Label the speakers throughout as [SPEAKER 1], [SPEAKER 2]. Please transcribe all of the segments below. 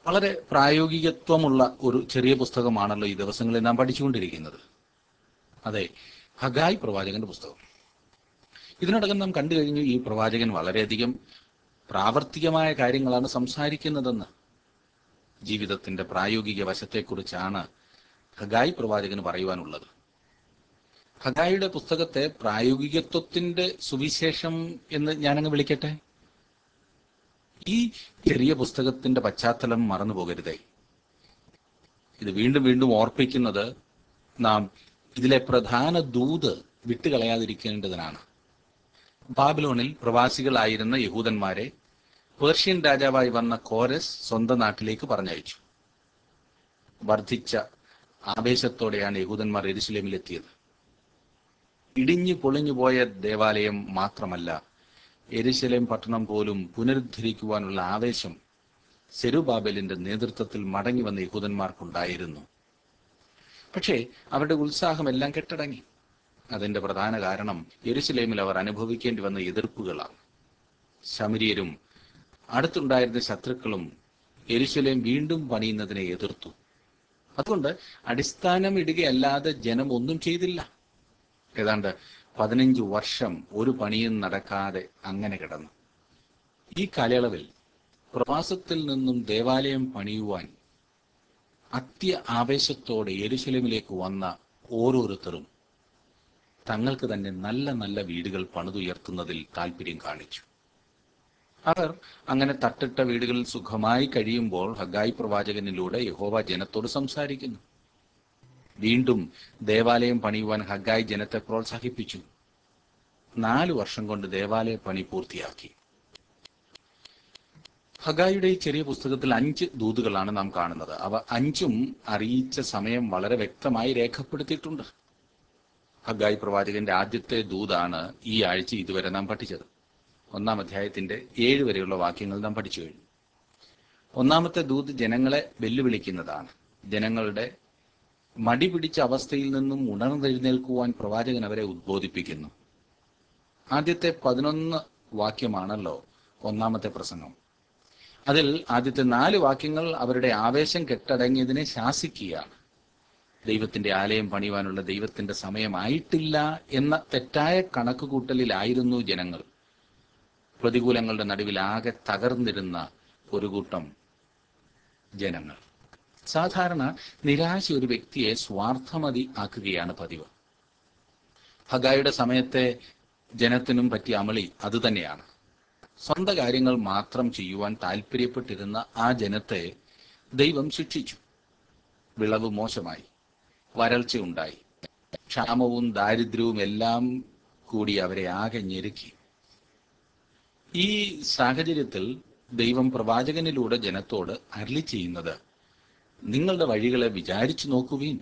[SPEAKER 1] വളരെ പ്രായോഗികത്വമുള്ള ഒരു ചെറിയ പുസ്തകമാണല്ലോ ഈ ദിവസങ്ങളിൽ നാം പഠിച്ചുകൊണ്ടിരിക്കുന്നത് അതെ ഹഗായ് പ്രവാചകന്റെ പുസ്തകം ഇതിനോടകം നാം കണ്ടു കഴിഞ്ഞു ഈ പ്രവാചകൻ വളരെയധികം പ്രാവർത്തികമായ കാര്യങ്ങളാണ് സംസാരിക്കുന്നതെന്ന് ജീവിതത്തിന്റെ പ്രായോഗിക വശത്തെക്കുറിച്ചാണ് ഹഗായ് പ്രവാചകന് പറയുവാനുള്ളത് ഹഗായിയുടെ പുസ്തകത്തെ പ്രായോഗികത്വത്തിന്റെ സുവിശേഷം എന്ന് ഞാനങ്ങ് വിളിക്കട്ടെ ഈ ചെറിയ പുസ്തകത്തിന്റെ പശ്ചാത്തലം മറന്നു പോകരുതേ ഇത് വീണ്ടും വീണ്ടും ഓർപ്പിക്കുന്നത് നാം ഇതിലെ പ്രധാന ദൂത് വിട്ടുകളയാതിരിക്കേണ്ടതിനാണ് ബാബിലോണിൽ പ്രവാസികളായിരുന്ന യഹൂദന്മാരെ പേർഷ്യൻ രാജാവായി വന്ന കോരസ് സ്വന്തം നാട്ടിലേക്ക് പറഞ്ഞയച്ചു വർദ്ധിച്ച ആവേശത്തോടെയാണ് യഹൂദന്മാർ എരുസലേമിലെത്തിയത് ഇടിഞ്ഞു പൊളിഞ്ഞു പോയ ദേവാലയം മാത്രമല്ല എരുശലേം പട്ടണം പോലും പുനരുദ്ധരിക്കുവാനുള്ള ആവേശം സെരുബാബേലിന്റെ നേതൃത്വത്തിൽ മടങ്ങി വന്ന യഹൂദന്മാർക്കുണ്ടായിരുന്നു പക്ഷേ അവരുടെ ഉത്സാഹമെല്ലാം കെട്ടടങ്ങി അതിന്റെ പ്രധാന കാരണം യെരുസലേമിൽ അവർ അനുഭവിക്കേണ്ടി വന്ന എതിർപ്പുകളാണ് ശമരിയരും അടുത്തുണ്ടായിരുന്ന ശത്രുക്കളും യെരുസലേം വീണ്ടും പണിയുന്നതിനെ എതിർത്തു അതുകൊണ്ട് അടിസ്ഥാനം ഇടുകയല്ലാതെ ജനം ഒന്നും ചെയ്തില്ല ഏതാണ്ട് പതിനഞ്ച് വർഷം ഒരു പണിയും നടക്കാതെ അങ്ങനെ കിടന്നു ഈ കാലയളവിൽ പ്രവാസത്തിൽ നിന്നും ദേവാലയം പണിയുവാൻ അത്യ ആവേശത്തോടെ യെരുശലേമിലേക്ക് വന്ന ഓരോരുത്തരും തങ്ങൾക്ക് തന്നെ നല്ല നല്ല വീടുകൾ പണിതുയർത്തുന്നതിൽ താല്പര്യം കാണിച്ചു അവർ അങ്ങനെ തട്ടിട്ട വീടുകളിൽ സുഖമായി കഴിയുമ്പോൾ ഹഗായി പ്രവാചകനിലൂടെ യഹോവ ജനത്തോട് സംസാരിക്കുന്നു വീണ്ടും ദേവാലയം പണിയുവാൻ ഹഗായി ജനത്തെ പ്രോത്സാഹിപ്പിച്ചു നാല് വർഷം കൊണ്ട് ദേവാലയ പണി പൂർത്തിയാക്കി ഹഗായിയുടെ ഈ ചെറിയ പുസ്തകത്തിൽ അഞ്ച് ദൂതുകളാണ് നാം കാണുന്നത് അവ അഞ്ചും അറിയിച്ച സമയം വളരെ വ്യക്തമായി രേഖപ്പെടുത്തിയിട്ടുണ്ട് ഹഗായി പ്രവാചകന്റെ ആദ്യത്തെ ദൂതാണ് ഈ ആഴ്ച ഇതുവരെ നാം പഠിച്ചത് ഒന്നാം അധ്യായത്തിന്റെ ഏഴ് വരെയുള്ള വാക്യങ്ങൾ നാം പഠിച്ചു കഴിഞ്ഞു ഒന്നാമത്തെ ദൂത് ജനങ്ങളെ വെല്ലുവിളിക്കുന്നതാണ് ജനങ്ങളുടെ മടി പിടിച്ച അവസ്ഥയിൽ നിന്നും ഉണർന്നെഴുന്നേൽക്കുവാൻ പ്രവാചകൻ അവരെ ഉദ്ബോധിപ്പിക്കുന്നു ആദ്യത്തെ പതിനൊന്ന് വാക്യമാണല്ലോ ഒന്നാമത്തെ പ്രസംഗം അതിൽ ആദ്യത്തെ നാല് വാക്യങ്ങൾ അവരുടെ ആവേശം കെട്ടടങ്ങിയതിനെ ശാസിക്കുകയാണ് ദൈവത്തിന്റെ ആലയം പണിയുവാനുള്ള ദൈവത്തിന്റെ സമയമായിട്ടില്ല എന്ന തെറ്റായ കണക്കുകൂട്ടലിലായിരുന്നു ജനങ്ങൾ പ്രതികൂലങ്ങളുടെ നടുവിൽ ആകെ തകർന്നിരുന്ന ഒരു കൂട്ടം ജനങ്ങൾ സാധാരണ നിരാശ ഒരു വ്യക്തിയെ സ്വാർത്ഥമതി ആക്കുകയാണ് പതിവ് ഹഗായുടെ സമയത്തെ ജനത്തിനും പറ്റിയ അമളി അതുതന്നെയാണ് സ്വന്തം കാര്യങ്ങൾ മാത്രം ചെയ്യുവാൻ താല്പര്യപ്പെട്ടിരുന്ന ആ ജനത്തെ ദൈവം ശിക്ഷിച്ചു വിളവ് മോശമായി വരൾച്ചയുണ്ടായി ക്ഷാമവും ദാരിദ്ര്യവും എല്ലാം കൂടി അവരെ ആകെ ഞെരുക്കി ഈ സാഹചര്യത്തിൽ ദൈവം പ്രവാചകനിലൂടെ ജനത്തോട് അരളി ചെയ്യുന്നത് നിങ്ങളുടെ വഴികളെ വിചാരിച്ചു നോക്കുവീൻ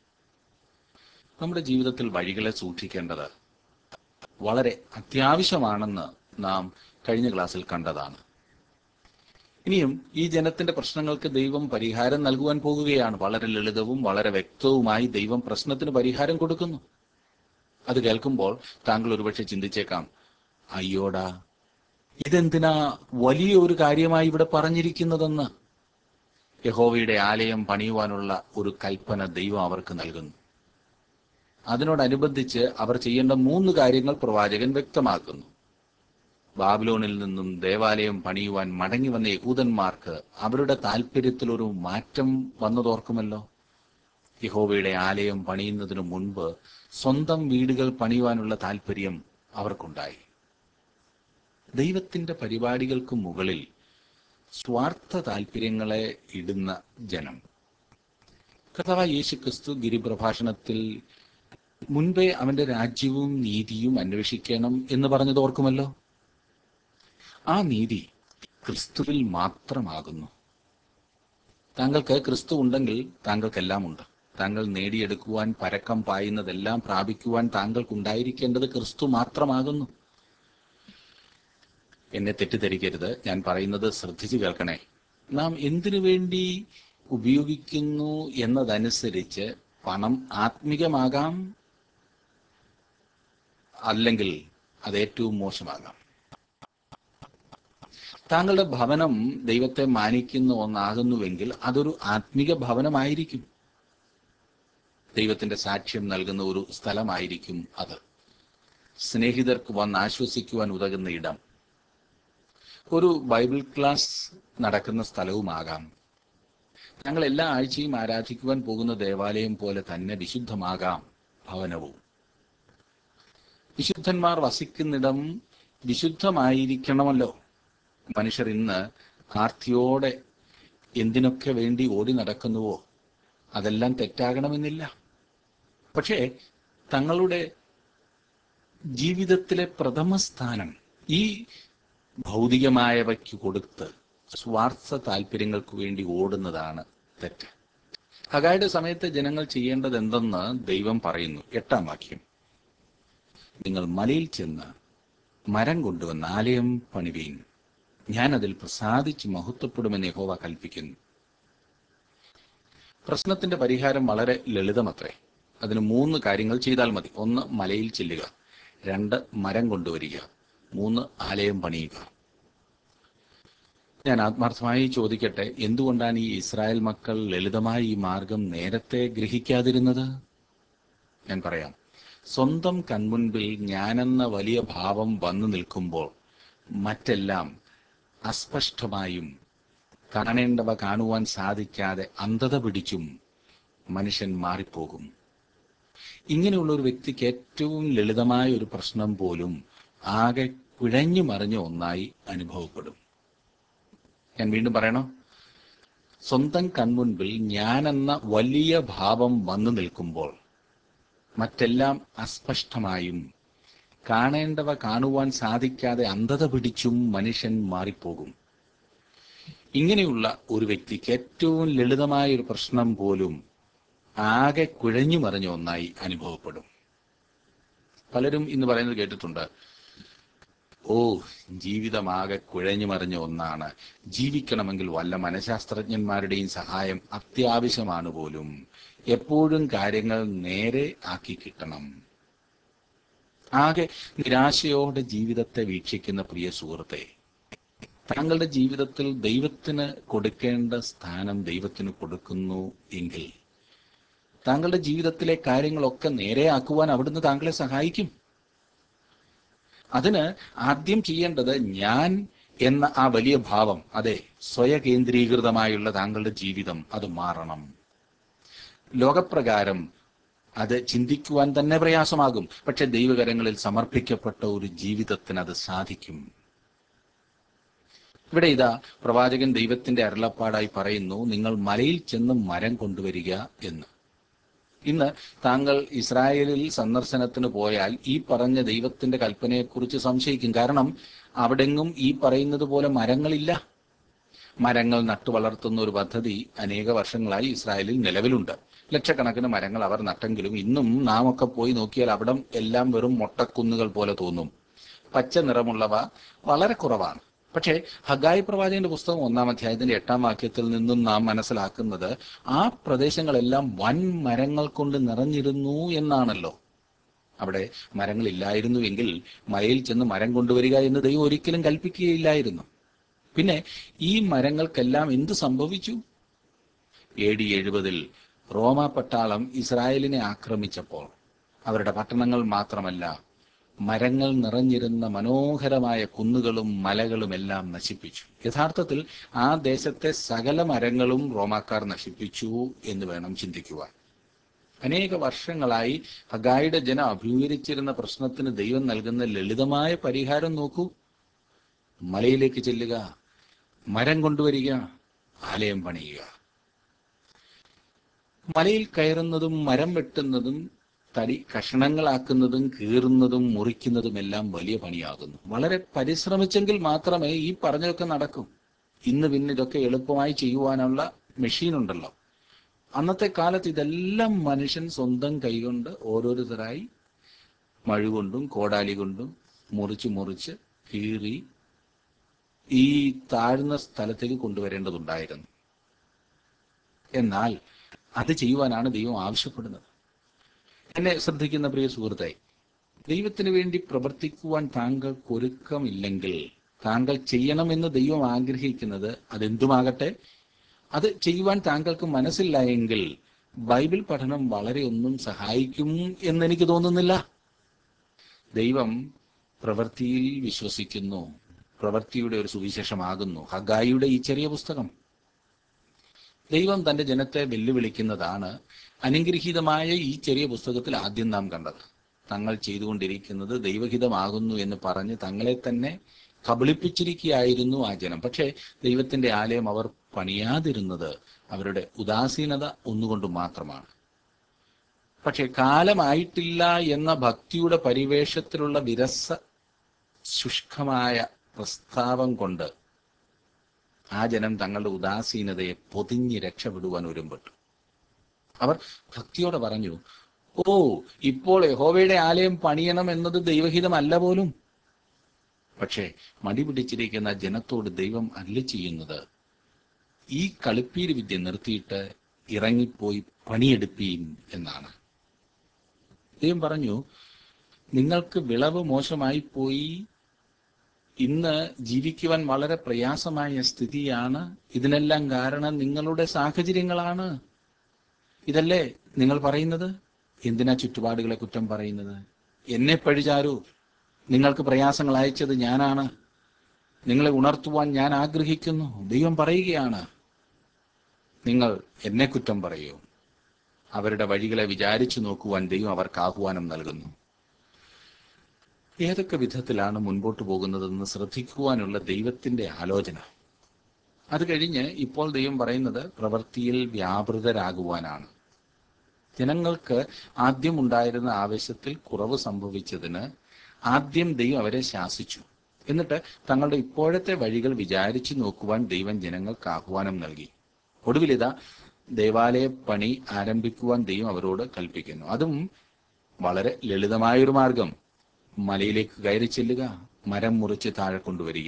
[SPEAKER 1] നമ്മുടെ ജീവിതത്തിൽ വഴികളെ സൂക്ഷിക്കേണ്ടത് വളരെ അത്യാവശ്യമാണെന്ന് നാം കഴിഞ്ഞ ക്ലാസ്സിൽ കണ്ടതാണ് ഇനിയും ഈ ജനത്തിന്റെ പ്രശ്നങ്ങൾക്ക് ദൈവം പരിഹാരം നൽകുവാൻ പോകുകയാണ് വളരെ ലളിതവും വളരെ വ്യക്തവുമായി ദൈവം പ്രശ്നത്തിന് പരിഹാരം കൊടുക്കുന്നു അത് കേൾക്കുമ്പോൾ താങ്കൾ ഒരുപക്ഷെ ചിന്തിച്ചേക്കാം അയ്യോടാ ഇതെന്തിനാ വലിയ ഒരു കാര്യമായി ഇവിടെ പറഞ്ഞിരിക്കുന്നതെന്ന് യഹോവയുടെ ആലയം പണിയുവാനുള്ള ഒരു കൽപ്പന ദൈവം അവർക്ക് നൽകുന്നു അതിനോടനുബന്ധിച്ച് അവർ ചെയ്യേണ്ട മൂന്ന് കാര്യങ്ങൾ പ്രവാചകൻ വ്യക്തമാക്കുന്നു ബാബിലോണിൽ നിന്നും ദേവാലയം പണിയുവാൻ മടങ്ങി വന്ന യഹൂദന്മാർക്ക് അവരുടെ താല്പര്യത്തിൽ ഒരു മാറ്റം വന്നതോർക്കുമല്ലോ യഹോവയുടെ ആലയം പണിയുന്നതിനു മുൻപ് സ്വന്തം വീടുകൾ പണിയുവാനുള്ള താല്പര്യം അവർക്കുണ്ടായി ദൈവത്തിന്റെ പരിപാടികൾക്ക് മുകളിൽ സ്വാർത്ഥ താല്പര്യങ്ങളെ ഇടുന്ന ജനം കർത്താവ് യേശു ക്രിസ്തു ഗിരിപ്രഭാഷണത്തിൽ മുൻപേ അവന്റെ രാജ്യവും നീതിയും അന്വേഷിക്കണം എന്ന് പറഞ്ഞത് ഓർക്കുമല്ലോ ആ നീതി ക്രിസ്തുവിൽ മാത്രമാകുന്നു താങ്കൾക്ക് ക്രിസ്തു ഉണ്ടെങ്കിൽ താങ്കൾക്കെല്ലാം ഉണ്ട് താങ്കൾ നേടിയെടുക്കുവാൻ പരക്കം പായുന്നതെല്ലാം പ്രാപിക്കുവാൻ താങ്കൾക്കുണ്ടായിരിക്കേണ്ടത് ക്രിസ്തു മാത്രമാകുന്നു എന്നെ തെറ്റിദ്ധരിക്കരുത് ഞാൻ പറയുന്നത് ശ്രദ്ധിച്ചു കേൾക്കണേ നാം എന്തിനു വേണ്ടി ഉപയോഗിക്കുന്നു എന്നതനുസരിച്ച് പണം ആത്മികമാകാം അല്ലെങ്കിൽ അത് ഏറ്റവും മോശമാകാം താങ്കളുടെ ഭവനം ദൈവത്തെ മാനിക്കുന്ന ഒന്നാകുന്നുവെങ്കിൽ അതൊരു ആത്മീക ഭവനമായിരിക്കും ദൈവത്തിന്റെ സാക്ഷ്യം നൽകുന്ന ഒരു സ്ഥലമായിരിക്കും അത് സ്നേഹിതർക്ക് വന്ന് ആശ്വസിക്കുവാൻ ഉതകുന്ന ഇടം ഒരു ബൈബിൾ ക്ലാസ് നടക്കുന്ന സ്ഥലവുമാകാം ഞങ്ങൾ എല്ലാ ആഴ്ചയും ആരാധിക്കുവാൻ പോകുന്ന ദേവാലയം പോലെ തന്നെ വിശുദ്ധമാകാം ഭവനവും വിശുദ്ധന്മാർ വസിക്കുന്നിടം വിശുദ്ധമായിരിക്കണമല്ലോ മനുഷ്യർ ഇന്ന് ആർത്തിയോടെ എന്തിനൊക്കെ വേണ്ടി ഓടി നടക്കുന്നുവോ അതെല്ലാം തെറ്റാകണമെന്നില്ല പക്ഷേ തങ്ങളുടെ ജീവിതത്തിലെ പ്രഥമ സ്ഥാനം ഈ ഭൗതികമായവയ്ക്ക് കൊടുത്ത് സ്വാർത്ഥ താല്പര്യങ്ങൾക്ക് വേണ്ടി ഓടുന്നതാണ് തെറ്റ് ഹഗായുടെ സമയത്ത് ജനങ്ങൾ ചെയ്യേണ്ടത് എന്തെന്ന് ദൈവം പറയുന്നു എട്ടാം വാക്യം നിങ്ങൾ മലയിൽ ചെന്ന് മരം കൊണ്ടുവന്ന് ആലയം പണിവീൻ ഞാൻ അതിൽ പ്രസാദിച്ച് മഹത്വപ്പെടുമെന്ന് യഹോവ കൽപ്പിക്കുന്നു പ്രശ്നത്തിന്റെ പരിഹാരം വളരെ ലളിതമത്രേ അതിന് മൂന്ന് കാര്യങ്ങൾ ചെയ്താൽ മതി ഒന്ന് മലയിൽ ചെല്ലുക രണ്ട് മരം കൊണ്ടുവരിക മൂന്ന് ആലയം പണിയുക ഞാൻ ആത്മാർത്ഥമായി ചോദിക്കട്ടെ എന്തുകൊണ്ടാണ് ഈ ഇസ്രായേൽ മക്കൾ ലളിതമായി ഈ മാർഗം നേരത്തെ ഗ്രഹിക്കാതിരുന്നത് ഞാൻ പറയാം സ്വന്തം കൺമുൻപിൽ ഞാനെന്ന വലിയ ഭാവം വന്നു നിൽക്കുമ്പോൾ മറ്റെല്ലാം അസ്പഷ്ടമായും കാണേണ്ടവ കാണുവാൻ സാധിക്കാതെ അന്ധത പിടിച്ചും മനുഷ്യൻ മാറിപ്പോകും ഇങ്ങനെയുള്ള ഒരു വ്യക്തിക്ക് ഏറ്റവും ലളിതമായ ഒരു പ്രശ്നം പോലും ആകെ കുഴഞ്ഞു മറിഞ്ഞ ഒന്നായി അനുഭവപ്പെടും ഞാൻ വീണ്ടും പറയണോ സ്വന്തം കൺമുൻപിൽ ഞാനെന്ന വലിയ ഭാവം വന്നു നിൽക്കുമ്പോൾ മറ്റെല്ലാം അസ്പഷ്ടമായും കാണേണ്ടവ കാണുവാൻ സാധിക്കാതെ അന്ധത പിടിച്ചും മനുഷ്യൻ മാറിപ്പോകും ഇങ്ങനെയുള്ള ഒരു വ്യക്തിക്ക് ഏറ്റവും ലളിതമായ ഒരു പ്രശ്നം പോലും ആകെ കുഴഞ്ഞു മറിഞ്ഞ ഒന്നായി അനുഭവപ്പെടും പലരും ഇന്ന് പറയുന്നത് കേട്ടിട്ടുണ്ട് ഓ ജീവിതമാകെ കുഴഞ്ഞു മറിഞ്ഞ ഒന്നാണ് ജീവിക്കണമെങ്കിൽ വല്ല മനഃശാസ്ത്രജ്ഞന്മാരുടെയും സഹായം അത്യാവശ്യമാണ് പോലും എപ്പോഴും കാര്യങ്ങൾ നേരെ ആക്കി കിട്ടണം ആകെ നിരാശയോടെ ജീവിതത്തെ വീക്ഷിക്കുന്ന പ്രിയ സുഹൃത്തെ താങ്കളുടെ ജീവിതത്തിൽ ദൈവത്തിന് കൊടുക്കേണ്ട സ്ഥാനം ദൈവത്തിന് കൊടുക്കുന്നു എങ്കിൽ താങ്കളുടെ ജീവിതത്തിലെ കാര്യങ്ങളൊക്കെ നേരെയാക്കുവാൻ അവിടുന്ന് താങ്കളെ സഹായിക്കും അതിന് ആദ്യം ചെയ്യേണ്ടത് ഞാൻ എന്ന ആ വലിയ ഭാവം അതെ സ്വയകേന്ദ്രീകൃതമായുള്ള താങ്കളുടെ ജീവിതം അത് മാറണം ലോകപ്രകാരം അത് ചിന്തിക്കുവാൻ തന്നെ പ്രയാസമാകും പക്ഷെ ദൈവകരങ്ങളിൽ സമർപ്പിക്കപ്പെട്ട ഒരു ജീവിതത്തിന് അത് സാധിക്കും ഇവിടെ ഇതാ പ്രവാചകൻ ദൈവത്തിന്റെ അരുളപ്പാടായി പറയുന്നു നിങ്ങൾ മലയിൽ ചെന്ന് മരം കൊണ്ടുവരിക എന്ന് ഇന്ന് താങ്കൾ ഇസ്രായേലിൽ സന്ദർശനത്തിന് പോയാൽ ഈ പറഞ്ഞ ദൈവത്തിന്റെ കൽപ്പനയെക്കുറിച്ച് സംശയിക്കും കാരണം അവിടെങ്ങും ഈ പറയുന്നത് പോലെ മരങ്ങളില്ല മരങ്ങൾ നട്ടുവളർത്തുന്ന ഒരു പദ്ധതി അനേക വർഷങ്ങളായി ഇസ്രായേലിൽ നിലവിലുണ്ട് ലക്ഷക്കണക്കിന് മരങ്ങൾ അവർ നട്ടെങ്കിലും ഇന്നും നാം ഒക്കെ പോയി നോക്കിയാൽ അവിടം എല്ലാം വെറും മൊട്ടക്കുന്നുകൾ പോലെ തോന്നും പച്ച നിറമുള്ളവ വളരെ കുറവാണ് പക്ഷേ ഹഗായി പ്രവാചകന്റെ പുസ്തകം ഒന്നാം അധ്യായത്തിന്റെ എട്ടാം വാക്യത്തിൽ നിന്നും നാം മനസ്സിലാക്കുന്നത് ആ പ്രദേശങ്ങളെല്ലാം വൻ മരങ്ങൾ കൊണ്ട് നിറഞ്ഞിരുന്നു എന്നാണല്ലോ അവിടെ മരങ്ങളില്ലായിരുന്നുവെങ്കിൽ മലയിൽ ചെന്ന് മരം കൊണ്ടുവരിക എന്ന് ദൈവം ഒരിക്കലും കൽപ്പിക്കുകയില്ലായിരുന്നു പിന്നെ ഈ മരങ്ങൾക്കെല്ലാം എന്ത് സംഭവിച്ചു എ ഡി എഴുപതിൽ റോമ പട്ടാളം ഇസ്രായേലിനെ ആക്രമിച്ചപ്പോൾ അവരുടെ പട്ടണങ്ങൾ മാത്രമല്ല മരങ്ങൾ നിറഞ്ഞിരുന്ന മനോഹരമായ കുന്നുകളും മലകളും എല്ലാം നശിപ്പിച്ചു യഥാർത്ഥത്തിൽ ആ ദേശത്തെ സകല മരങ്ങളും റോമാക്കാർ നശിപ്പിച്ചു എന്ന് വേണം ചിന്തിക്കുവാൻ അനേക വർഷങ്ങളായി ഹഗായുടെ ജനം അഭിമുഖീകരിച്ചിരുന്ന പ്രശ്നത്തിന് ദൈവം നൽകുന്ന ലളിതമായ പരിഹാരം നോക്കൂ മലയിലേക്ക് ചെല്ലുക മരം കൊണ്ടുവരിക ആലയം പണിയുക മലയിൽ കയറുന്നതും മരം വെട്ടുന്നതും തടി കഷണങ്ങളാക്കുന്നതും കീറുന്നതും മുറിക്കുന്നതും എല്ലാം വലിയ പണിയാകുന്നു വളരെ പരിശ്രമിച്ചെങ്കിൽ മാത്രമേ ഈ പറഞ്ഞതൊക്കെ നടക്കൂ ഇന്ന് പിന്നെ ഇതൊക്കെ എളുപ്പമായി ചെയ്യുവാനുള്ള മെഷീൻ ഉണ്ടല്ലോ അന്നത്തെ കാലത്ത് ഇതെല്ലാം മനുഷ്യൻ സ്വന്തം കൈകൊണ്ട് ഓരോരുത്തരായി മഴുകൊണ്ടും കോടാലി കൊണ്ടും മുറിച്ച് മുറിച്ച് കീറി ഈ താഴ്ന്ന സ്ഥലത്തേക്ക് കൊണ്ടുവരേണ്ടതുണ്ടായിരുന്നു എന്നാൽ അത് ചെയ്യുവാനാണ് ദൈവം ആവശ്യപ്പെടുന്നത് എന്നെ ശ്രദ്ധിക്കുന്ന പ്രിയ സുഹൃത്തെ ദൈവത്തിന് വേണ്ടി പ്രവർത്തിക്കുവാൻ താങ്കൾക്ക് ഒരുക്കമില്ലെങ്കിൽ താങ്കൾ ചെയ്യണമെന്ന് ദൈവം ആഗ്രഹിക്കുന്നത് അതെന്തുമാകട്ടെ അത് ചെയ്യുവാൻ താങ്കൾക്ക് മനസ്സില്ല എങ്കിൽ ബൈബിൾ പഠനം വളരെ ഒന്നും സഹായിക്കും എന്നെനിക്ക് തോന്നുന്നില്ല ദൈവം പ്രവൃത്തിയിൽ വിശ്വസിക്കുന്നു പ്രവൃത്തിയുടെ ഒരു സുവിശേഷമാകുന്നു ഹഗായിയുടെ ഈ ചെറിയ പുസ്തകം ദൈവം തന്റെ ജനത്തെ വെല്ലുവിളിക്കുന്നതാണ് അനുഗ്രഹീതമായ ഈ ചെറിയ പുസ്തകത്തിൽ ആദ്യം നാം കണ്ടത് തങ്ങൾ ചെയ്തുകൊണ്ടിരിക്കുന്നത് ദൈവഹിതമാകുന്നു എന്ന് പറഞ്ഞ് തങ്ങളെ തന്നെ കബളിപ്പിച്ചിരിക്കുകയായിരുന്നു ആ ജനം പക്ഷേ ദൈവത്തിന്റെ ആലയം അവർ പണിയാതിരുന്നത് അവരുടെ ഉദാസീനത ഒന്നുകൊണ്ട് മാത്രമാണ് പക്ഷെ കാലമായിട്ടില്ല എന്ന ഭക്തിയുടെ പരിവേഷത്തിലുള്ള വിരസ ശുഷ്കമായ പ്രസ്താവം കൊണ്ട് ആ ജനം തങ്ങളുടെ ഉദാസീനതയെ പൊതിഞ്ഞ് രക്ഷപ്പെടുവാൻ ഒരുമ്പെട്ടു അവർ ഭക്തിയോടെ പറഞ്ഞു ഓ ഇപ്പോൾ യഹോവയുടെ ആലയം പണിയണം എന്നത് ദൈവഹിതമല്ല പോലും പക്ഷേ മടി പിടിച്ചിരിക്കുന്ന ജനത്തോട് ദൈവം അല്ല ചെയ്യുന്നത് ഈ കളിപ്പീര് വിദ്യ നിർത്തിയിട്ട് ഇറങ്ങിപ്പോയി പണിയെടുപ്പീൻ എന്നാണ് ദൈവം പറഞ്ഞു നിങ്ങൾക്ക് വിളവ് മോശമായി പോയി ഇന്ന് ജീവിക്കുവാൻ വളരെ പ്രയാസമായ സ്ഥിതിയാണ് ഇതിനെല്ലാം കാരണം നിങ്ങളുടെ സാഹചര്യങ്ങളാണ് ഇതല്ലേ നിങ്ങൾ പറയുന്നത് എന്തിനാ ചുറ്റുപാടുകളെ കുറ്റം പറയുന്നത് എന്നെ പഴിചാരൂ നിങ്ങൾക്ക് പ്രയാസങ്ങൾ അയച്ചത് ഞാനാണ് നിങ്ങളെ ഉണർത്തുവാൻ ഞാൻ ആഗ്രഹിക്കുന്നു ദൈവം പറയുകയാണ് നിങ്ങൾ എന്നെ കുറ്റം പറയൂ അവരുടെ വഴികളെ വിചാരിച്ചു നോക്കുവാൻ ദൈവം അവർക്ക് ആഹ്വാനം നൽകുന്നു ഏതൊക്കെ വിധത്തിലാണ് മുൻപോട്ട് പോകുന്നതെന്ന് ശ്രദ്ധിക്കുവാനുള്ള ദൈവത്തിന്റെ ആലോചന അത് കഴിഞ്ഞ് ഇപ്പോൾ ദൈവം പറയുന്നത് പ്രവൃത്തിയിൽ വ്യാപൃതരാകുവാനാണ് ജനങ്ങൾക്ക് ആദ്യം ഉണ്ടായിരുന്ന ആവേശത്തിൽ കുറവ് സംഭവിച്ചതിന് ആദ്യം ദൈവം അവരെ ശാസിച്ചു എന്നിട്ട് തങ്ങളുടെ ഇപ്പോഴത്തെ വഴികൾ വിചാരിച്ചു നോക്കുവാൻ ദൈവം ജനങ്ങൾക്ക് ആഹ്വാനം നൽകി ഒടുവിലിതാ ദേവാലയ പണി ആരംഭിക്കുവാൻ ദൈവം അവരോട് കൽപ്പിക്കുന്നു അതും വളരെ ലളിതമായൊരു മാർഗം മലയിലേക്ക് കയറി ചെല്ലുക മരം മുറിച്ച് താഴെ കൊണ്ടുവരിക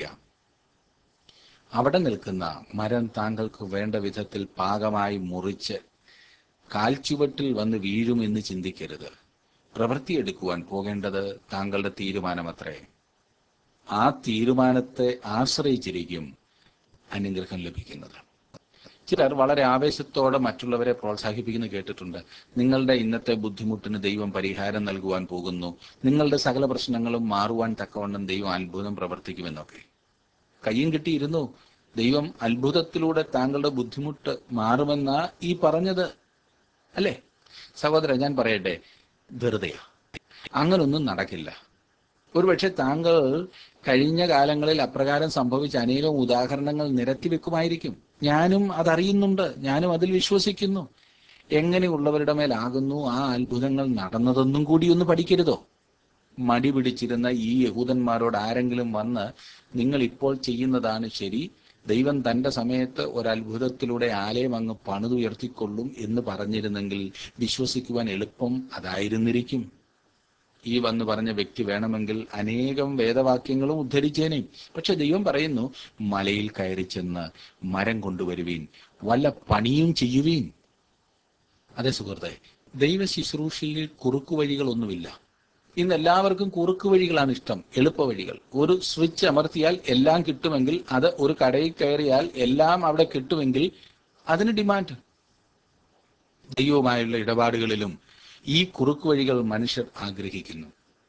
[SPEAKER 1] അവിടെ നിൽക്കുന്ന മരം താങ്കൾക്ക് വേണ്ട വിധത്തിൽ പാകമായി മുറിച്ച് കാൽച്ചുവട്ടിൽ വന്ന് വീഴുമെന്ന് ചിന്തിക്കരുത് പ്രവൃത്തിയെടുക്കുവാൻ പോകേണ്ടത് താങ്കളുടെ തീരുമാനമത്രേ ആ തീരുമാനത്തെ ആശ്രയിച്ചിരിക്കും അനുഗ്രഹം ലഭിക്കുന്നത് ചിലർ വളരെ ആവേശത്തോടെ മറ്റുള്ളവരെ പ്രോത്സാഹിപ്പിക്കുന്നത് കേട്ടിട്ടുണ്ട് നിങ്ങളുടെ ഇന്നത്തെ ബുദ്ധിമുട്ടിന് ദൈവം പരിഹാരം നൽകുവാൻ പോകുന്നു നിങ്ങളുടെ സകല പ്രശ്നങ്ങളും മാറുവാൻ തക്കവണ്ണം ദൈവം അത്ഭുതം പ്രവർത്തിക്കുമെന്നൊക്കെ കയ്യും കിട്ടിയിരുന്നു ദൈവം അത്ഭുതത്തിലൂടെ താങ്കളുടെ ബുദ്ധിമുട്ട് മാറുമെന്ന ഈ പറഞ്ഞത് അല്ലേ സഹോദരൻ ഞാൻ പറയട്ടെ വെറുതെയാ അങ്ങനൊന്നും നടക്കില്ല ഒരുപക്ഷെ താങ്കൾ കഴിഞ്ഞ കാലങ്ങളിൽ അപ്രകാരം സംഭവിച്ച അനേകം ഉദാഹരണങ്ങൾ നിരത്തി വെക്കുമായിരിക്കും ഞാനും അതറിയുന്നുണ്ട് ഞാനും അതിൽ വിശ്വസിക്കുന്നു എങ്ങനെയുള്ളവരുടെ മേലാകുന്നു ആ അത്ഭുതങ്ങൾ നടന്നതെന്നും കൂടി ഒന്ന് പഠിക്കരുതോ മടി പിടിച്ചിരുന്ന ഈ യഹൂദന്മാരോട് ആരെങ്കിലും വന്ന് നിങ്ങൾ ഇപ്പോൾ ചെയ്യുന്നതാണ് ശരി ദൈവം തന്റെ സമയത്ത് ഒരത്ഭുതത്തിലൂടെ ആലയം അങ്ങ് പണിതുയർത്തിക്കൊള്ളും എന്ന് പറഞ്ഞിരുന്നെങ്കിൽ വിശ്വസിക്കുവാൻ എളുപ്പം അതായിരുന്നിരിക്കും ഈ വന്ന് പറഞ്ഞ വ്യക്തി വേണമെങ്കിൽ അനേകം വേദവാക്യങ്ങളും ഉദ്ധരിച്ചേനെ പക്ഷെ ദൈവം പറയുന്നു മലയിൽ കയറി ചെന്ന് മരം കൊണ്ടുവരുവീൻ വല്ല പണിയും ചെയ്യുവീൻ അതെ സുഹൃത്തെ ദൈവ ശുശ്രൂഷയിൽ കുറുക്കു വഴികളൊന്നുമില്ല ഇന്ന് എല്ലാവർക്കും കുറുക്കു വഴികളാണ് ഇഷ്ടം എളുപ്പ വഴികൾ ഒരു സ്വിച്ച് അമർത്തിയാൽ എല്ലാം കിട്ടുമെങ്കിൽ അത് ഒരു കടയിൽ കയറിയാൽ എല്ലാം അവിടെ കിട്ടുമെങ്കിൽ അതിന് ഡിമാൻഡ് ദൈവവുമായുള്ള ഇടപാടുകളിലും ഈ കുറുക്കു വഴികൾ മനുഷ്യർ ആഗ്രഹിക്കുന്നു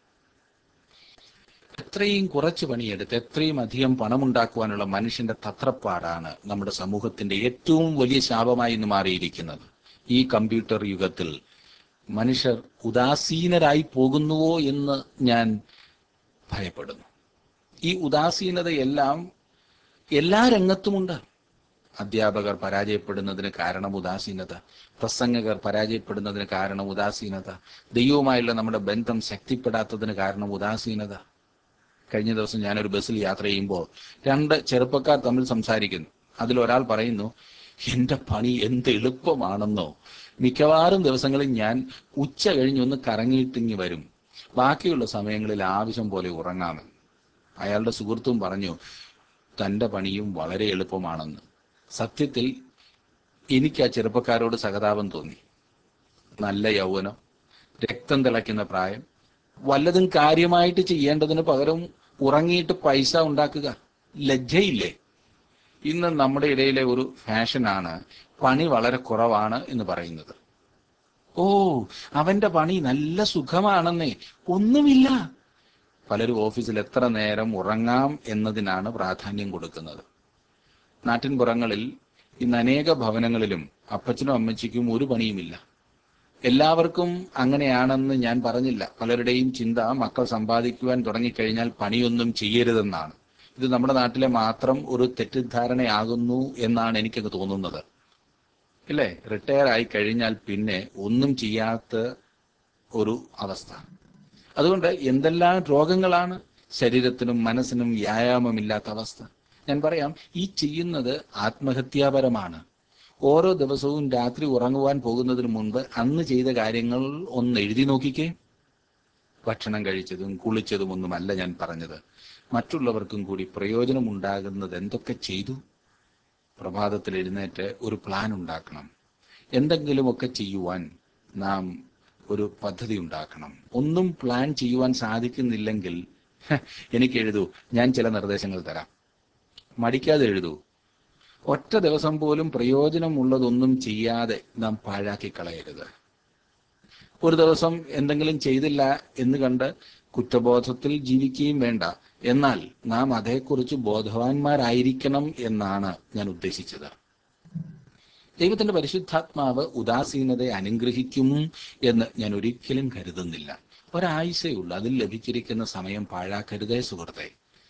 [SPEAKER 1] എത്രയും കുറച്ച് പണിയെടുത്ത് എത്രയും അധികം പണമുണ്ടാക്കുവാനുള്ള മനുഷ്യന്റെ തത്രപ്പാടാണ് നമ്മുടെ സമൂഹത്തിന്റെ ഏറ്റവും വലിയ ശാപമായി ഇന്ന് മാറിയിരിക്കുന്നത് ഈ കമ്പ്യൂട്ടർ യുഗത്തിൽ മനുഷ്യർ ഉദാസീനരായി പോകുന്നുവോ എന്ന് ഞാൻ ഭയപ്പെടുന്നു ഈ ഉദാസീനതയെല്ലാം എല്ലാ രംഗത്തുമുണ്ട് അധ്യാപകർ പരാജയപ്പെടുന്നതിന് കാരണം ഉദാസീനത പ്രസംഗകർ പരാജയപ്പെടുന്നതിന് കാരണം ഉദാസീനത ദൈവവുമായുള്ള നമ്മുടെ ബന്ധം ശക്തിപ്പെടാത്തതിന് കാരണം ഉദാസീനത കഴിഞ്ഞ ദിവസം ഞാനൊരു ബസ്സിൽ യാത്ര ചെയ്യുമ്പോൾ രണ്ട് ചെറുപ്പക്കാർ തമ്മിൽ സംസാരിക്കുന്നു അതിലൊരാൾ പറയുന്നു എന്റെ പണി എന്ത് എളുപ്പമാണെന്നോ മിക്കവാറും ദിവസങ്ങളിൽ ഞാൻ ഉച്ച കഴിഞ്ഞൊന്ന് കറങ്ങിയിട്ടിങ്ങി വരും ബാക്കിയുള്ള സമയങ്ങളിൽ ആവശ്യം പോലെ ഉറങ്ങാമെന്ന് അയാളുടെ സുഹൃത്തും പറഞ്ഞു തന്റെ പണിയും വളരെ എളുപ്പമാണെന്ന് സത്യത്തിൽ എനിക്ക് ആ ചെറുപ്പക്കാരോട് സഹതാപം തോന്നി നല്ല യൗവനം രക്തം തിളയ്ക്കുന്ന പ്രായം വല്ലതും കാര്യമായിട്ട് ചെയ്യേണ്ടതിന് പകരം ഉറങ്ങിയിട്ട് പൈസ ഉണ്ടാക്കുക ലജ്ജയില്ലേ ഇന്ന് നമ്മുടെ ഇടയിലെ ഒരു ഫാഷനാണ് പണി വളരെ കുറവാണ് എന്ന് പറയുന്നത് ഓ അവന്റെ പണി നല്ല സുഖമാണെന്നേ ഒന്നുമില്ല പലരും ഓഫീസിൽ എത്ര നേരം ഉറങ്ങാം എന്നതിനാണ് പ്രാധാന്യം കൊടുക്കുന്നത് നാട്ടിൻപുറങ്ങളിൽ ഇന്ന് അനേക ഭവനങ്ങളിലും അപ്പച്ചനും അമ്മച്ചിക്കും ഒരു പണിയുമില്ല എല്ലാവർക്കും അങ്ങനെയാണെന്ന് ഞാൻ പറഞ്ഞില്ല പലരുടെയും ചിന്ത മക്കൾ സമ്പാദിക്കുവാൻ തുടങ്ങിക്കഴിഞ്ഞാൽ പണിയൊന്നും ചെയ്യരുതെന്നാണ് ഇത് നമ്മുടെ നാട്ടിലെ മാത്രം ഒരു തെറ്റിദ്ധാരണയാകുന്നു എന്നാണ് എനിക്കത് തോന്നുന്നത് ഇല്ലേ റിട്ടയർ ആയി കഴിഞ്ഞാൽ പിന്നെ ഒന്നും ചെയ്യാത്ത ഒരു അവസ്ഥ അതുകൊണ്ട് എന്തെല്ലാം രോഗങ്ങളാണ് ശരീരത്തിനും മനസ്സിനും വ്യായാമമില്ലാത്ത അവസ്ഥ ഞാൻ പറയാം ഈ ചെയ്യുന്നത് ആത്മഹത്യാപരമാണ് ഓരോ ദിവസവും രാത്രി ഉറങ്ങുവാൻ പോകുന്നതിന് മുൻപ് അന്ന് ചെയ്ത കാര്യങ്ങൾ ഒന്ന് എഴുതി നോക്കിക്കേ ഭക്ഷണം കഴിച്ചതും കുളിച്ചതും ഒന്നുമല്ല ഞാൻ പറഞ്ഞത് മറ്റുള്ളവർക്കും കൂടി പ്രയോജനമുണ്ടാകുന്നത് എന്തൊക്കെ ചെയ്തു പ്രഭാതത്തിൽ എഴുന്നേറ്റ് ഒരു പ്ലാൻ ഉണ്ടാക്കണം എന്തെങ്കിലുമൊക്കെ ചെയ്യുവാൻ നാം ഒരു പദ്ധതി ഉണ്ടാക്കണം ഒന്നും പ്ലാൻ ചെയ്യുവാൻ സാധിക്കുന്നില്ലെങ്കിൽ ഹ, എനിക്ക് എഴുതൂ ഞാൻ ചില നിർദ്ദേശങ്ങൾ തരാം മടിക്കാതെ എഴുതൂ ഒറ്റ ദിവസം പോലും പ്രയോജനമുള്ളതൊന്നും ചെയ്യാതെ നാം പാഴാക്കി കളയരുത് ഒരു ദിവസം എന്തെങ്കിലും ചെയ്തില്ല എന്ന് കണ്ട് കുറ്റബോധത്തിൽ ജീവിക്കുകയും വേണ്ട എന്നാൽ നാം അതേക്കുറിച്ച് ബോധവാന്മാരായിരിക്കണം എന്നാണ് ഞാൻ ഉദ്ദേശിച്ചത് ദൈവത്തിന്റെ പരിശുദ്ധാത്മാവ് ഉദാസീനതയെ അനുഗ്രഹിക്കും എന്ന് ഞാൻ ഒരിക്കലും കരുതുന്നില്ല ഒരാഴ്ചയുള്ളൂ അതിൽ ലഭിച്ചിരിക്കുന്ന സമയം പാഴാക്കരുതേ സുഹൃത്തെ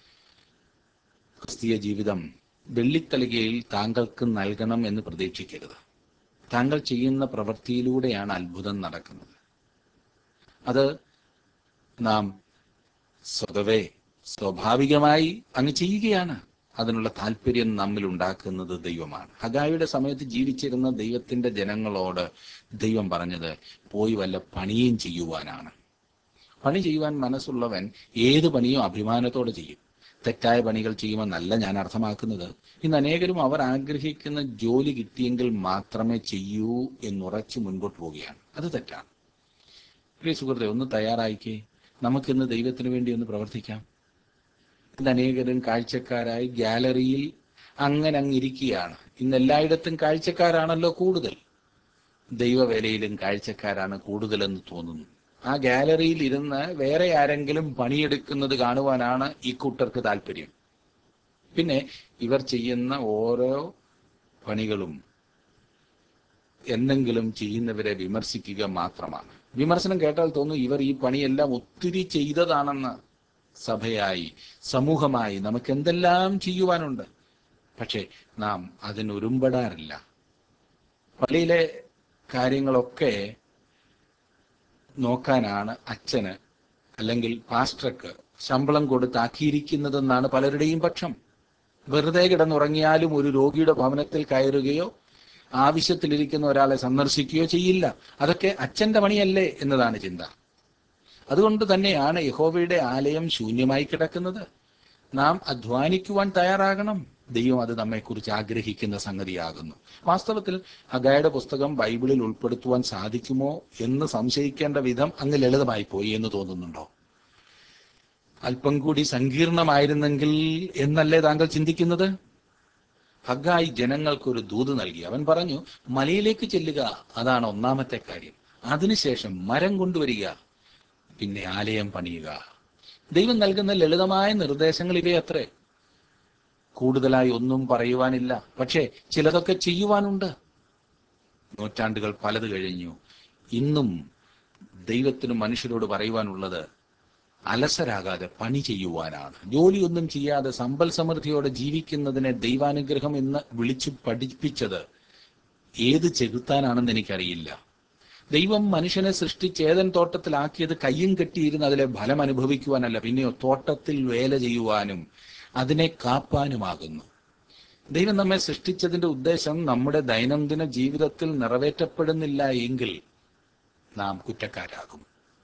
[SPEAKER 1] ക്രിസ്തീയ ജീവിതം വെള്ളിത്തലികയിൽ താങ്കൾക്ക് നൽകണം എന്ന് പ്രതീക്ഷിക്കരുത് താങ്കൾ ചെയ്യുന്ന പ്രവൃത്തിയിലൂടെയാണ് അത്ഭുതം നടക്കുന്നത് അത് നാം സ്വതവേ സ്വാഭാവികമായി അങ്ങ് ചെയ്യുകയാണ് അതിനുള്ള താല്പര്യം നമ്മിൽ ഉണ്ടാക്കുന്നത് ദൈവമാണ് ഹഗായുടെ സമയത്ത് ജീവിച്ചിരുന്ന ദൈവത്തിന്റെ ജനങ്ങളോട് ദൈവം പറഞ്ഞത് പോയി വല്ല പണിയും ചെയ്യുവാനാണ് പണി ചെയ്യുവാൻ മനസ്സുള്ളവൻ ഏത് പണിയും അഭിമാനത്തോടെ ചെയ്യും തെറ്റായ പണികൾ ചെയ്യുമെന്നല്ല ഞാൻ അർത്ഥമാക്കുന്നത് ഇന്ന് അനേകരും അവർ ആഗ്രഹിക്കുന്ന ജോലി കിട്ടിയെങ്കിൽ മാത്രമേ ചെയ്യൂ എന്നുറച്ചു മുൻപോട്ട് പോവുകയാണ് അത് തെറ്റാണ് പ്രിയ സുഹൃത്തെ ഒന്ന് തയ്യാറായിക്കേ നമുക്കിന്ന് ദൈവത്തിന് വേണ്ടി ഒന്ന് പ്രവർത്തിക്കാം ഇന്ന് അനേകരും കാഴ്ചക്കാരായി ഗാലറിയിൽ അങ്ങനെ അങ്ങിരിക്കുകയാണ് ഇന്ന് എല്ലായിടത്തും കാഴ്ചക്കാരാണല്ലോ കൂടുതൽ ദൈവവേലയിലും കാഴ്ചക്കാരാണ് കൂടുതലെന്ന് തോന്നുന്നു ആ ഗാലറിയിൽ ഇരുന്ന് വേറെ ആരെങ്കിലും പണിയെടുക്കുന്നത് കാണുവാനാണ് ഈ കൂട്ടർക്ക് താല്പര്യം പിന്നെ ഇവർ ചെയ്യുന്ന ഓരോ പണികളും എന്തെങ്കിലും ചെയ്യുന്നവരെ വിമർശിക്കുക മാത്രമാണ് വിമർശനം കേട്ടാൽ തോന്നും ഇവർ ഈ പണിയെല്ലാം ഒത്തിരി ചെയ്തതാണെന്ന് സഭയായി സമൂഹമായി നമുക്ക് എന്തെല്ലാം ചെയ്യുവാനുണ്ട് പക്ഷേ നാം അതിനൊരുമ്പെടാറില്ല പള്ളിയിലെ കാര്യങ്ങളൊക്കെ നോക്കാനാണ് അച്ഛന് അല്ലെങ്കിൽ പാസ്റ്റർക്ക് ശമ്പളം കൊടുത്താക്കിയിരിക്കുന്നതെന്നാണ് പലരുടെയും പക്ഷം വെറുതെ കിടന്നുറങ്ങിയാലും ഒരു രോഗിയുടെ ഭവനത്തിൽ കയറുകയോ ആവശ്യത്തിലിരിക്കുന്ന ഒരാളെ സന്ദർശിക്കുകയോ ചെയ്യില്ല അതൊക്കെ അച്ഛന്റെ പണിയല്ലേ എന്നതാണ് ചിന്ത അതുകൊണ്ട് തന്നെയാണ് യഹോവയുടെ ആലയം ശൂന്യമായി കിടക്കുന്നത് നാം അധ്വാനിക്കുവാൻ തയ്യാറാകണം ദൈവം അത് നമ്മെക്കുറിച്ച് ആഗ്രഹിക്കുന്ന സംഗതിയാകുന്നു വാസ്തവത്തിൽ ഹഗായുടെ പുസ്തകം ബൈബിളിൽ ഉൾപ്പെടുത്തുവാൻ സാധിക്കുമോ എന്ന് സംശയിക്കേണ്ട വിധം അങ്ങ് ലളിതമായി പോയി എന്ന് തോന്നുന്നുണ്ടോ അല്പം കൂടി സങ്കീർണമായിരുന്നെങ്കിൽ എന്നല്ലേ താങ്കൾ ചിന്തിക്കുന്നത് ഹഗായി ജനങ്ങൾക്കൊരു ദൂത് നൽകി അവൻ പറഞ്ഞു മലയിലേക്ക് ചെല്ലുക അതാണ് ഒന്നാമത്തെ കാര്യം അതിനുശേഷം മരം കൊണ്ടുവരിക പിന്നെ ആലയം പണിയുക ദൈവം നൽകുന്ന ലളിതമായ നിർദ്ദേശങ്ങൾ ഇവയത്രേ കൂടുതലായി ഒന്നും പറയുവാനില്ല പക്ഷേ ചിലതൊക്കെ ചെയ്യുവാനുണ്ട് നൂറ്റാണ്ടുകൾ പലത് കഴിഞ്ഞു ഇന്നും ദൈവത്തിന് മനുഷ്യരോട് പറയുവാനുള്ളത് അലസരാകാതെ പണി ചെയ്യുവാനാണ് ജോലിയൊന്നും ചെയ്യാതെ സമ്പൽ സമൃദ്ധിയോടെ ജീവിക്കുന്നതിനെ ദൈവാനുഗ്രഹം എന്ന് വിളിച്ചു പഠിപ്പിച്ചത് ഏത് ചെകുത്താനാണെന്ന് എനിക്കറിയില്ല ദൈവം മനുഷ്യനെ സൃഷ്ടിച്ച് ഏതൻ തോട്ടത്തിലാക്കിയത് കയ്യും കെട്ടിയിരുന്ന് അതിലെ ഫലം അനുഭവിക്കുവാനല്ല പിന്നെയോ തോട്ടത്തിൽ വേല ചെയ്യുവാനും അതിനെ കാപ്പാനുമാകുന്നു ദൈവം നമ്മെ സൃഷ്ടിച്ചതിന്റെ ഉദ്ദേശം നമ്മുടെ ദൈനംദിന ജീവിതത്തിൽ നിറവേറ്റപ്പെടുന്നില്ല എങ്കിൽ നാം കുറ്റക്കാരാകും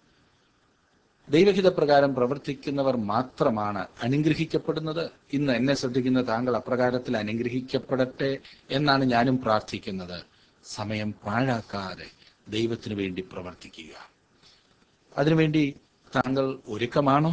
[SPEAKER 1] ദൈവഹിതപ്രകാരം പ്രവർത്തിക്കുന്നവർ മാത്രമാണ് അനുഗ്രഹിക്കപ്പെടുന്നത് ഇന്ന് എന്നെ ശ്രദ്ധിക്കുന്ന താങ്കൾ അപ്രകാരത്തിൽ അനുഗ്രഹിക്കപ്പെടട്ടെ എന്നാണ് ഞാനും പ്രാർത്ഥിക്കുന്നത് സമയം പാഴാക്കാതെ ദൈവത്തിന് വേണ്ടി പ്രവർത്തിക്കുക അതിനുവേണ്ടി താങ്കൾ ഒരുക്കമാണോ